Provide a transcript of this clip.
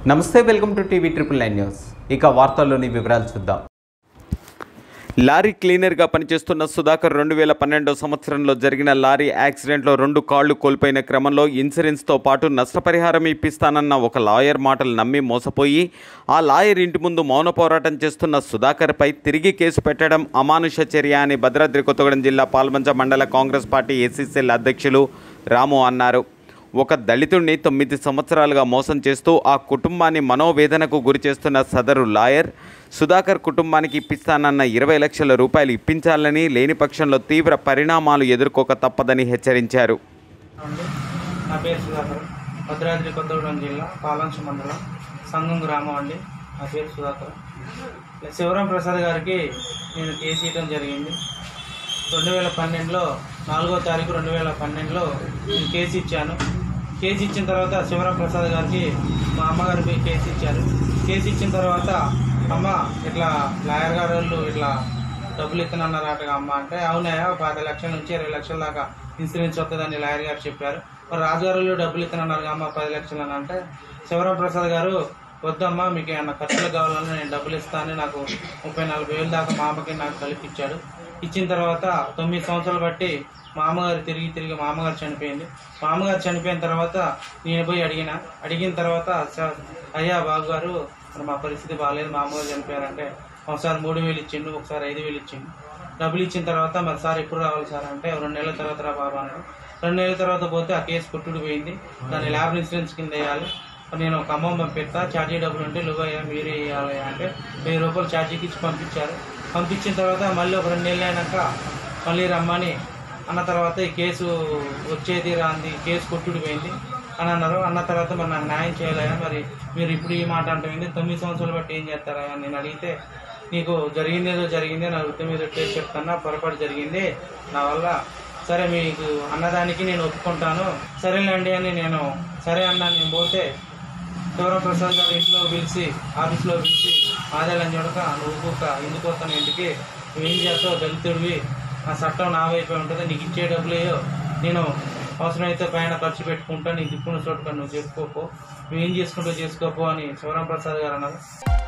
నమస్తే welcome to TV triple nine news ఇక వార్తల్లోని వివరాలు చూద్దాం లారీ క్లీనర్గా పనిచేస్తున్న సుధాకర్ రెండు వేల పన్నెండో సంవత్సరంలో జరిగిన లారీ యాక్సిడెంట్లో రెండు కాళ్లు కోల్పోయిన క్రమంలో ఇన్సూరెన్స్తో పాటు నష్టపరిహారం ఇప్పిస్తానన్న ఒక లాయర్ మాటలు నమ్మి మోసపోయి ఆ లాయర్ ఇంటి ముందు మౌన పోరాటం చేస్తున్న సుధాకర్పై తిరిగి కేసు పెట్టడం అమానుష చర్య అని భద్రాద్రి కొత్తగూడెం జిల్లా పాల్మంచ మండల కాంగ్రెస్ పార్టీ ఎస్సీసీఎల్ అధ్యక్షులు రాము అన్నారు ఒక దళితుడిని తొమ్మిది సంవత్సరాలుగా మోసం చేస్తూ ఆ కుటుంబాన్ని మనోవేదనకు గురి చేస్తున్న సదరు లాయర్ సుధాకర్ కుటుంబానికి ఇప్పిస్తానన్న ఇరవై లక్షల రూపాయలు ఇప్పించాలని లేని పక్షంలో తీవ్ర పరిణామాలు ఎదుర్కోక తప్పదని హెచ్చరించారు అండి నా పేరు సుధాకర్ భద్రాద్రి కొత్తగూడెం జిల్లా పాలంచ మండలం సంగం గ్రామం అండి నా పేరు సుధాకర్ శివరాం ప్రసాద్ గారికి నేను కేసు ఇవ్వడం జరిగింది రెండు వేల పన్నెండులో నాలుగో తారీఖు రెండు వేల పన్నెండులో నేను కేసు ఇచ్చాను కేసు ఇచ్చిన తర్వాత శివరాం ప్రసాద్ గారికి మా అమ్మగారికి కేసు ఇచ్చారు కేసు ఇచ్చిన తర్వాత అమ్మ ఇట్లా లాయర్ గారు వాళ్ళు ఇట్లా డబ్బులు ఇస్తున్నారట అమ్మ అంటే అవునాయా పది లక్షల నుంచి ఇరవై లక్షల దాకా ఇన్సూరెన్స్ వస్తుందని లాయర్ గారు చెప్పారు మరి రాజుగారు డబ్బులు ఇస్తున్నారు అమ్మ పది లక్షలు అని అంటే శివరాం ప్రసాద్ గారు వద్దమ్మా మీకు ఏమన్నా ఖర్చులు కావాలని నేను డబ్బులు ఇస్తానని నాకు ముప్పై నలభై వేలు దాకా మా అమ్మకి నాకు కలిపి ఇచ్చాడు ఇచ్చిన తర్వాత తొమ్మిది సంవత్సరాలు బట్టి మా అమ్మగారు తిరిగి తిరిగి మా అమ్మగారు చనిపోయింది మా అమ్మగారు చనిపోయిన తర్వాత నేను పోయి అడిగిన అడిగిన తర్వాత "సార్, అయ్యా బాబు గారు మరి మా పరిస్థితి బాగాలేదు మా అమ్మగారు చనిపోయారంటే ఒకసారి మూడు వేలు ఇచ్చిండు ఒకసారి ఐదు వేలు ఇచ్చిండు డబ్బులు ఇచ్చిన తర్వాత మరి సార్ ఎప్పుడు రావాలి సార్ అంటే రెండు నెలల తర్వాత రా బాబా అన్నాడు రెండు నెలల తర్వాత పోతే ఆ కేసు కొట్టుడు పోయింది దాన్ని ల్యాబ్ ఇన్సూరెన్స్ కింద వేయాలి నేను ఒక అమ్మమ్మ పెడతా ఛార్జీ డబ్బులు ఉంటే నువ్వయ్యా మీరే ఇవ్వాలి అంటే వెయ్యి రూపాయలు ఛార్జీకి ఇచ్చి పంపించారు పంపించిన తర్వాత మళ్ళీ ఒక రెండు నెలలు అయినాక మళ్ళీ రమ్మని అన్న తర్వాత ఈ కేసు వచ్చేది రాంది కేసు కొట్టుడు పోయింది అని అన్నారు అన్న తర్వాత మరి నాకు న్యాయం చేయలేదా మరి మీరు ఇప్పుడు ఈ మాట అంటే తొమ్మిది సంవత్సరాలు బట్టి ఏం చేస్తారా అని నేను అడిగితే నీకు జరిగింది ఏదో జరిగింది నా వృత్తి మీద కేసు చెప్తాను పొరపాటు జరిగింది నా వల్ల సరే మీకు అన్నదానికి నేను ఒప్పుకుంటాను సరేలేండి అని నేను సరే అన్నా నేను పోతే శివరాం ప్రసాద్ గారు ఇంట్లో పిలిచి ఆఫీస్లో పిలిచి ఆదాయాలని చూడక నువ్వు కూక ఎందుకు వస్తాను ఇంటికి నువ్వు ఏం చేస్తావు దళితుడివి ఆ చట్టం నా వైపే ఉంటుంది నీకు ఇచ్చే డబ్బులేయో నేను అవసరమైతే పైన ఖర్చు పెట్టుకుంటా నీకు దిక్కున్న చోటుగా నువ్వు చేసుకోపో నువ్వు ఏం చేసుకుంటూ చేసుకోపో అని శివరాం ప్రసాద్ గారు అన్నారు